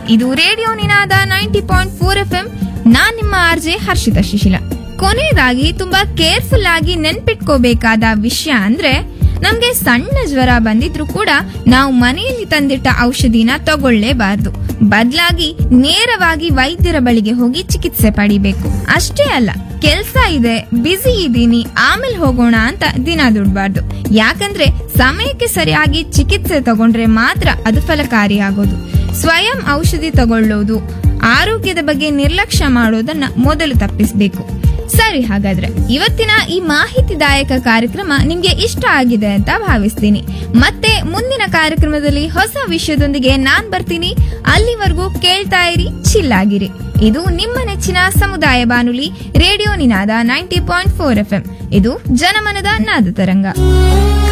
ಇದು radio Ninada ninety point four F M ನಾನ್ ನಿಮ್ಮ ಆರ್ಜೆ ಹರ್ಷಿತಾ ಶಿಶಿಲ ಕೊನೆಯದಾಗಿ ತುಂಬಾ ಕೇರ್ಫುಲ್ ಆಗಿ ನೆನ್ಪಿಟ್ಕೋಬೇಕಾದ ವಿಷಯ ಅಂದ್ರೆ ನಮ್ಗೆ ಸಣ್ಣ ಜ್ವರ ಬಂದಿದ್ರು ಕೂಡ ನಾವು ಮನೆಯಲ್ಲಿ ತಂದಿಟ್ಟ ಔಷಧಿನ ತಗೊಳ್ಳೇಬಾರ್ದು ಬದಲಾಗಿ ನೇರವಾಗಿ ವೈದ್ಯರ ಬಳಿಗೆ ಹೋಗಿ ಚಿಕಿತ್ಸೆ ಪಡಿಬೇಕು ಅಷ್ಟೇ ಅಲ್ಲ ಕೆಲ್ಸ ಇದೆ ಬ್ಯುಸಿ ಇದ್ದೀನಿ ಆಮೇಲೆ ಹೋಗೋಣ ಅಂತ ದಿನ ದುಡ್ಬಾರ್ದು ಯಾಕಂದ್ರೆ ಸಮಯಕ್ಕೆ ಸರಿಯಾಗಿ ಚಿಕಿತ್ಸೆ ತಗೊಂಡ್ರೆ ಮಾತ್ರ ಅದು ಫಲಕಾರಿಯಾಗೋದು ಸ್ವಯಂ ಔಷಧಿ ತಗೊಳ್ಳೋದು ಆರೋಗ್ಯದ ಬಗ್ಗೆ ನಿರ್ಲಕ್ಷ್ಯ ಮಾಡೋದನ್ನ ಮೊದಲು ತಪ್ಪಿಸಬೇಕು ಸರಿ ಹಾಗಾದ್ರೆ ಇವತ್ತಿನ ಈ ಮಾಹಿತಿದಾಯಕ ಕಾರ್ಯಕ್ರಮ ನಿಮ್ಗೆ ಇಷ್ಟ ಆಗಿದೆ ಅಂತ ಭಾವಿಸ್ತೀನಿ ಮತ್ತೆ ಮುಂದಿನ ಕಾರ್ಯಕ್ರಮದಲ್ಲಿ ಹೊಸ ವಿಷಯದೊಂದಿಗೆ ನಾನ್ ಬರ್ತೀನಿ ಅಲ್ಲಿವರೆಗೂ ಕೇಳ್ತಾ ಇರಿ ಚಿಲ್ಲಾಗಿರಿ ಇದು ನಿಮ್ಮ ನೆಚ್ಚಿನ ಸಮುದಾಯ ಬಾನುಲಿ radio Ninada ninety point four F ಇದು ಜನಮನದ ನಾದ ತರಂಗ